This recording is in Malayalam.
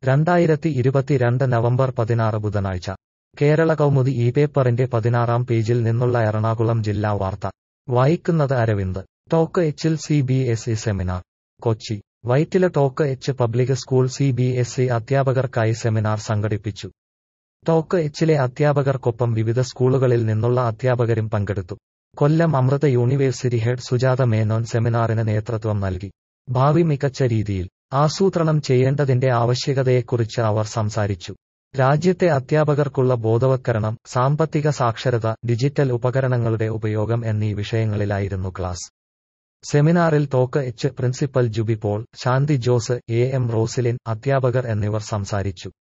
രണ്ടായിരത്തി ഇരുപത്തിരണ്ട് നവംബർ പതിനാറ് ബുധനാഴ്ച കേരള കൗമുദി ഈ പേപ്പറിന്റെ പതിനാറാം പേജിൽ നിന്നുള്ള എറണാകുളം ജില്ലാ വാർത്ത വായിക്കുന്നത് അരവിന്ദ് ടോക്ക് എച്ചിൽ C B S E seminar Kochi Vyttila Toc H public school C B S E അധ്യാപകർക്കായി സെമിനാർ സംഘടിപ്പിച്ചു ടോക്ക് എച്ചിലെ അധ്യാപകർക്കൊപ്പം വിവിധ സ്കൂളുകളിൽ നിന്നുള്ള അധ്യാപകരും പങ്കെടുത്തു കൊല്ലം അമൃത യൂണിവേഴ്സിറ്റി ഹെഡ് സുജാത മേനോൻ സെമിനാറിന് നേതൃത്വം നൽകി ഭാവി മികച്ച രീതിയിൽ ആസൂത്രണം ചെയ്യേണ്ടതിന്റെ ആവശ്യകതയെക്കുറിച്ച് അവർ സംസാരിച്ചു രാജ്യത്തെ അധ്യാപകർക്കുള്ള ബോധവത്കരണം സാമ്പത്തിക സാക്ഷരത ഡിജിറ്റൽ ഉപകരണങ്ങളുടെ ഉപയോഗം എന്നീ വിഷയങ്ങളിലായിരുന്നു ക്ലാസ് സെമിനാറിൽ Toc H principal Juby Paul Shanthi Jose A M Roslin അധ്യാപകർ എന്നിവർ സംസാരിച്ചു